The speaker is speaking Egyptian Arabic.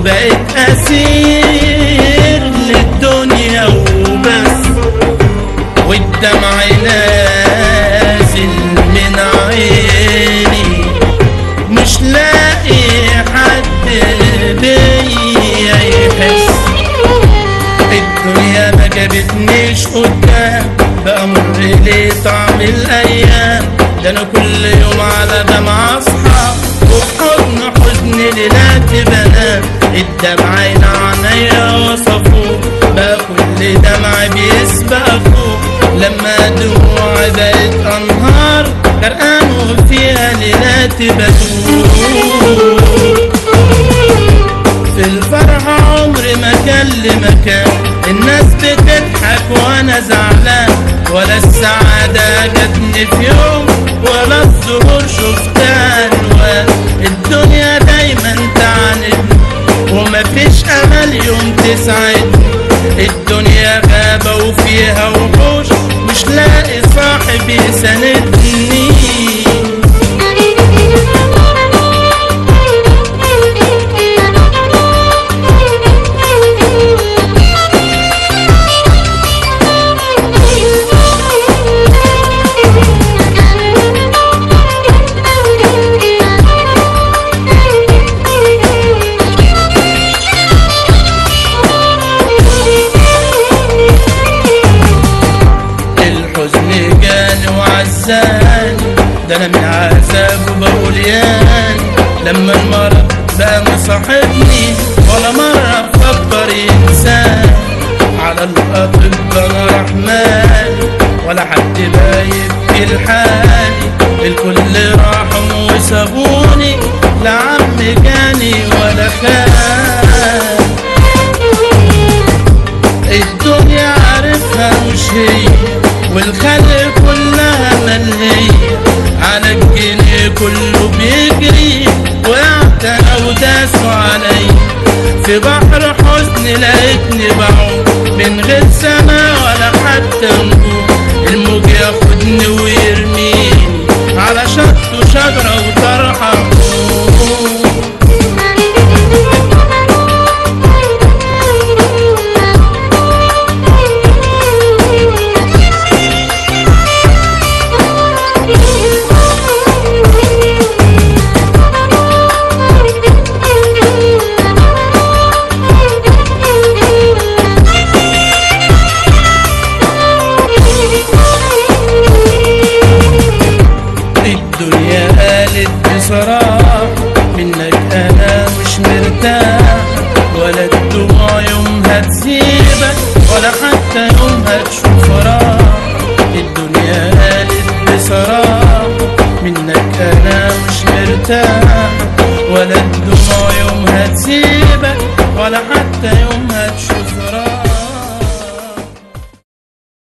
وبقيت أسير للدنيا وبس والدمع نازل من عيني مش لاقي حد بيا يحس الدنيا ما جابتنيش قدام بأمر ليه طعم الأيام ده أنا كل يوم على دمع أصحى وبحضن حزن ليلاتي بنام الدمع عينيا وصفوه بقى كل دمع بيسبق فوق لما دموعي بقت أنهار غرقان وفيها ليلاتي بتوه في الفرحة عمري ما كان لمكان الناس بتضحك وانا زعلان ولا السعادة جاتني في يوم ولا الزهور شفتها الوان الدنيا دايما تعاندني ومفيش امل يوم تسعدني الدنيا غابة وفيها وحوش مش لاقي صاحب يساندني الحزن جاني وعزاني ده انا من عذابه بقول ياني لما المرض بقى مصاحبني ولا مرة فكر ينساني على الأطباء أنا رحمن ولا حد بايب في الحالي الكل راحوا وسابوني لا عم جاني ولا خان الدنيا عارفها مش هي والخلق كلها ملهية على الجنيه كله بيجري وقعت انا وداسوا علي في بحر حزن لقيتني بعوم من غير سما ولا حتى نجوم الموج ياخدني ويرميني على شط شجرة وطرحة نجوم الدنيا قالت بصراحة منك أنا مش مرتاح ولا الدموع يومها تسيبك ولا حتى يومها تشوف راحة الدنيا قالت بصراحة منك أنا مش مرتاح ولا الدموع يومها تسيبك ولا حتى يومها تشوف راحة